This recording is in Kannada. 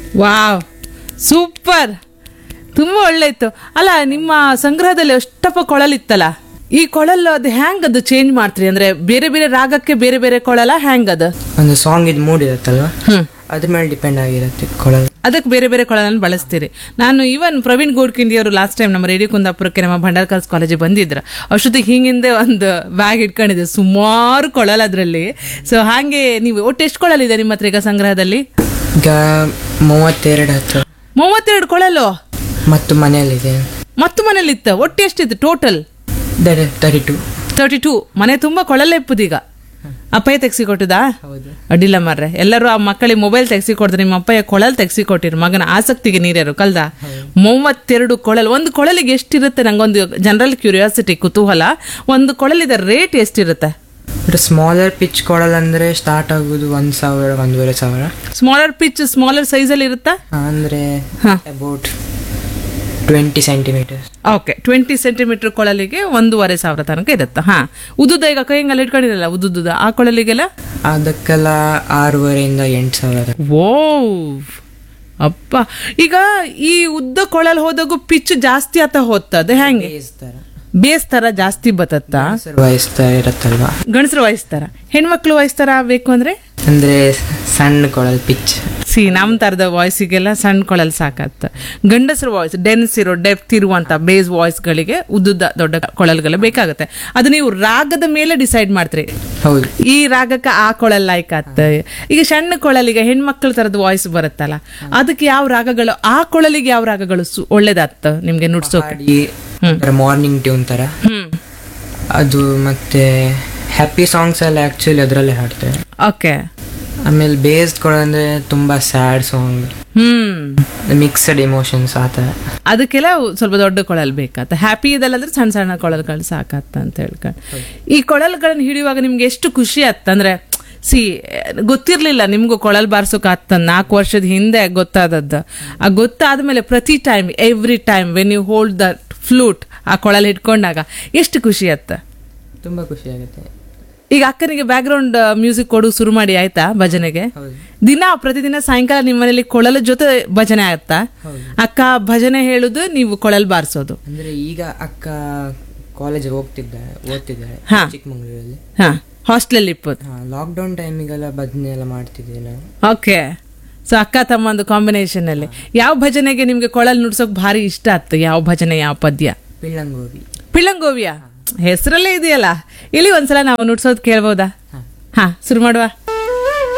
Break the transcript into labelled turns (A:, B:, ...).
A: ವಾವ್ ಸೂಪರ್ ತುಂಬ ಒಳ್ಳೆ ಇತ್ತು ಅಲ್ಲ ನಿಮ್ಮ ಸಂಗ್ರಹದಲ್ಲಿ ಅಷ್ಟಪ್ಪ ಕೊಳಲಿತ್ತಲ್ಲ ಈ ಕೊಳಲು ಅದು ಹ್ಯಾಂಗ್ ಅದು ಚೇಂಜ್ ಮಾಡ್ತೀರಿ ಅಂದ್ರೆ ಬೇರೆ ಬೇರೆ ರಾಗಕ್ಕೆ ಬೇರೆ ಬೇರೆ ಕೊಳಲ ಹ್ಯಾಂಗ್ ಅದು
B: ಒಂದು ಸಾಂಗ್ ಇದು ಮೂಡ್ ಇರುತ್ತಲ್ವಾ
A: ಹ್ಮ್
B: ಅದ್ರ ಮೇಲೆ ಡಿಪೆಂಡ್ ಆಗಿರುತ್ತೆ ಕೊಳಲು
A: ಅದಕ್ಕೆ ಬೇರೆ ಬೇರೆ ಕೊಳಲನ್ನು ಬಳಸ್ತೀರಿ ನಾನು ಇವನ್ ಪ್ರವೀಣ್ ಗೋಡ್ಕಿಂಡಿ ಅವರು ಲಾಸ್ಟ್ ಟೈಮ್ ನಮ್ಮ ರೇಡಿಯೋ ಕುಂದಾಪುರಕ್ಕೆ ನಮ್ಮ ಭಂಡಾರ್ಕರ್ಸ್ ಕಾಲೇಜಿಗೆ ಬಂದಿದ್ರು ಅಷ್ಟೊತ್ತಿಗೆ ಹಿಂಗಿಂದೆ ಒಂದು ಬ್ಯಾಗ್ ಇಟ್ಕೊಂಡಿದ್ದೆ ಸುಮಾರು ಕೊಳಲ್ ಅದರಲ್ಲಿ ಸೊ ಹಾಗೆ ನೀವು ಒಟ್ಟು ಎಷ್ಟು ಕೊಳಲಿದೆ ನಿಮ್ಮ ಹತ್ರ ಈಗ ಸಂಗ್ರಹದಲ್ಲಿ
B: ಈಗ ಮೂವತ್ತೆರಡು ಹತ್ರ
A: ಮೂವತ್ತೆರಡು ಕೊಳಲು
B: ಮತ್ತು ಮನೆಯಲ್ಲಿದೆ
A: ಮತ್ತು ಮನೇಲಿ ಇತ್ತ ಒಟ್ಟು ಎಷ್ಟಿತ್ತು total
B: thirty two
A: thirty two ಮನೆ ತುಂಬಾ ಕೊಳಲೆ ಇಪ್ಪುದೀಗ ಅಪ್ಪಯ್ಯ ತೆಗ್ಸಿ ಕೊಟ್ಟದಾ
B: ಹೌದು
A: ಅಡ್ಡಿಲ್ಲ ಮಾರ್ರೆ ಎಲ್ಲರೂ ಆ ಮಕ್ಕಳಿಗೆ ಮೊಬೈಲ್ ತೆಗ್ಸಿ ಕೊಡ್ತಾರೆ ನಿಮ್ಮ ಅಪ್ಪಯ್ಯ ಕೊಳಲ್ ತೆಗ್ಸಿ ಕೊಟ್ಟಿರು ಮಗನ ಆಸಕ್ತಿಗೆ ನೀರ್ಯಾರು ಕಲ್ದ ಮೂವತ್ತೆರಡು ಕೊಳಲ್ ಒಂದು ಕೊಳಲಿಗೆ ಎಷ್ಟಿರುತ್ತೆ ನಂಗೊಂದು ಜನರಲ್ ಕ್ಯೂರಿಯಾಸಿಟಿ ಕುತೂಹಲ ಒಂದು ಕೊಳಲಿದ ರೇಟ್ ಎಷ್ಟಿರುತ್ತೆ
B: ಸ್ಮಾಲರ್ ಪಿಚ್ ಕೊಳಲ್ ಅಂದ್ರೆ ಸ್ಟಾರ್ಟ್ ಆಗೋದು ಒಂದ್ ಸಾವಿರ ಒಂದೂವರೆ ಸಾವಿರ
A: ಸ್ಮಾಲರ್ ಪಿಚ್ ಸ್ಮಾಲರ್ ಸೈಜಲ್ಲಿ ಇರುತ್ತಾ
B: ಅಂದ್ರೆ
A: ಹಾ.
B: About twenty centimetre
A: okay twenty centimetre ಕೊಳಲಿಗೆ ಒಂದೂವರೆ ಸಾವಿರ ತನಕ ಇರುತ್ತೆ ಹಾ ಉದ್ದುದ ಈಗ ಕೈಯಂಗೆಲ್ಲ ಇಟ್ಕೊಂಡಿರಲ್ಲ ಉದ್ದುದ ಆ ಕೊಳಲಿಗೆಲ್ಲ
B: ಅದಕ್ಕೆಲ್ಲ ಆರೂವರೆಯಿಂದ ಎಂಟು ಸಾವಿರ
A: ಓ ಅಪ್ಪ ಈಗ ಈ ಉದ್ದ ಕೊಳಲ್ ಹೋದಾಗೂ ಪಿಚ್ ಜಾಸ್ತಿ ಆತ ಹೋಗ್ತದೆ ಹೆಂಗೆ
B: ಬೇಯಿಸ್ತಾರ
A: ಬೇಸ್ ತರ ಜಾಸ್ತಿ ಬತ್ತತ್ತ
B: ವಹಿಸ್ತಾ ಇರತ್ತಲ್ವಾ
A: ಗಂಡಸರು ವಹಿಸ್ತಾರ ಹೆಣ್ಮಕ್ಳು ವಹಿಸ್ತಾರ ಬೇಕು ಅಂದ್ರೆ
B: ಅಂದ್ರೆ ಸಣ್ಣ ಕೊಳಲ್ ಪಿಚ್
A: ಸಿ ನಮ್ ತರದ ವಾಯ್ಸಿಗೆಲ್ಲ ಸಣ್ಣ ಕೊಳಲ್ ಸಾಕತ್ತ ಗಂಡಸರು ವಾಯ್ಸ್ ಡೆನ್ಸ್ ಇರೋ ಡೆಪ್ತ್ ಇರುವಂತ ಬೇಸ್ ವಾಯ್ಸ್ಗಳಿಗೆ ಉದ್ದುದ್ದ ದೊಡ್ಡ ಕೊಳಲ್ಗಳು ಬೇಕಾಗುತ್ತೆ ಅದು ನೀವು ರಾಗದ ಮೇಲೆ ಡಿಸೈಡ್ ಮಾಡ್ತೀರಿ
B: ಹೌದು
A: ಈ ರಾಗಕ್ಕೆ ಆ ಕೊಳಲ್ ಲೈಕ್ ಆತ ಈಗ ಸಣ್ಣ ಕೊಳಲಿಗೆ ಹೆಣ್ಮಕ್ಳ ತರದ ವಾಯ್ಸ್ ಬರುತ್ತಲ್ಲ ಅದಕ್ಕೆ ಯಾವ ರಾಗಗಳು ಆ ಕೊಳಲಿಗೆ ಯಾವ ರಾಗಗಳು ಸು- ಒಳ್ಳೇದಾತ್ತ ನಿಮ್ಗೆ ನುಡ್ಸೋಕೆ
B: ಹಾಡಿ ಮಾರ್ನಿಂಗ್ ಟ್ಯೂನ್ ತರ
A: ಹ್ಮ್
B: ಅದು ಮತ್ತೆ ಹ್ಯಾಪಿ ಸಾಂಗ್ಸ್ ಎಲ್ಲ ಆಕ್ಚುಲಿ ಅದರಲ್ಲೇ ಹಾಡ್ತಾರೆ
A: ಓಕೆ
B: ಆಮೇಲೆ ಬೇಸ್ಡ್ ಕೊಡಂದ್ರೆ ತುಂಬಾ sad song
A: hmm
B: mixed emotions ಆ ಥರ
A: ಅದಕ್ಕೆಲ್ಲ ಸ್ವಲ್ಪ ದೊಡ್ಡ ಕೊಳಲ್ ಬೇಕಾತ ಹ್ಯಾಪಿ ಇದಲ್ಲಂದ್ರೆ ಸಣ್ಣ ಸಣ್ಣ ಕೊಳಲ್ಗಳು ಸಾಕತ್ತ ಅಂತ ಹೇಳ್ಕೊಂಡು ಈ ಕೊಳಲ್ಗಳನ್ನ ಹಿಡಿಯುವಾಗ ನಿಮ್ಗೆ ಎಷ್ಟು ಖುಷಿ ಆತ್ತ ಅಂದ್ರೆ ಸಿ ಗೊತ್ತಿರ್ಲಿಲ್ಲ ನಿಮ್ಗೂ ಕೊಳಲ್ ಬಾರ್ಸೋಕ್ ಆತ ನಾಲ್ಕು ವರ್ಷದ ಹಿಂದೆ ಗೊತ್ತಾದದ್ದು ಆ ಗೊತ್ತಾದ್ಮೇಲೆ ಪ್ರತಿ time every time when you hold the flute ಆ ಕೊಳಲ್ ಹಿಡ್ಕೊಂಡಾಗ ಎಷ್ಟು ಖುಷಿ ಆತ್ತ
B: ತುಂಬಾ ಖುಷಿ ಆಗುತ್ತೆ
A: ಈಗ ಅಕ್ಕನಿಗೆ ಬ್ಯಾಕ್ ಗ್ರೌಂಡ್ ಮ್ಯೂಸಿಕ್ ಕೊಡು ಶುರು ಮಾಡಿ ಆಯ್ತಾ ಭಜನೆಗೆ
B: ಹೌದು
A: ದಿನ ಪ್ರತಿದಿನ ಸಾಯಂಕಾಲ ನಿಮ್ಮ ಮನೇಲಿ ಕೊಳಲ ಜೊತೆ ಭಜನೆ ಆಗುತ್ತಾ ಅಕ್ಕ ಭಜನೆ ಹೇಳುದು ನೀವು ಕೊಳಲ್ ಬಾರಿಸೋದು
B: ಅಂದ್ರೆ ಈಗ ಅಕ್ಕ ಕಾಲೇಜ್ ಹೋಗ್ತಿದ್ದಾರೆ ಓದ್ತಿದ್ದಾರೆ
A: ಹಾ.
B: ಚಿಕ್ಕಮಂಗ್ಳೂರಲ್ಲಿ
A: ಹಾ ಹಾಸ್ಟೆಲ್ ಇಪ್ಪತ್ತು
B: ಹಾ ಲಾಕ್ಡೌನ್ ಟೈಮಿಗೆಲ್ಲ ಭಜನೆ ಎಲ್ಲ ಮಾಡ್ತಿದ್ವಿ ನಾವು
A: ಓಕೆ ಸೊ ಅಕ್ಕ ತಮ್ಮಂದು ಕಾಂಬಿನೇಷನ್ ಅಲ್ಲಿ ಯಾವ ಭಜನೆಗೆ ನಿಮ್ಗೆ ಕೊಳಲ್ ನುಡ್ಸೋಕ್ ಭಾರಿ ಇಷ್ಟ ಆಯ್ತು ಯಾವ ಭಜನೆ ಯಾವ ಪದ್ಯ
B: ಪಿಳ್ಳಂಗೋವಿ
A: ಪಿಳ್ಳಂಗೋವಿಯ ಹೆಸರಲ್ಲೇ ಇದೆಯಲ್ಲ ಇಲ್ಲಿ ಒಂದ್ಸಲ ನಾವು ನುಡ್ಸೋದ್ ಕೇಳ್ಬೋದಾ
B: ಹಾ.
A: ಹಾ ಶುರು ಮಾಡುವ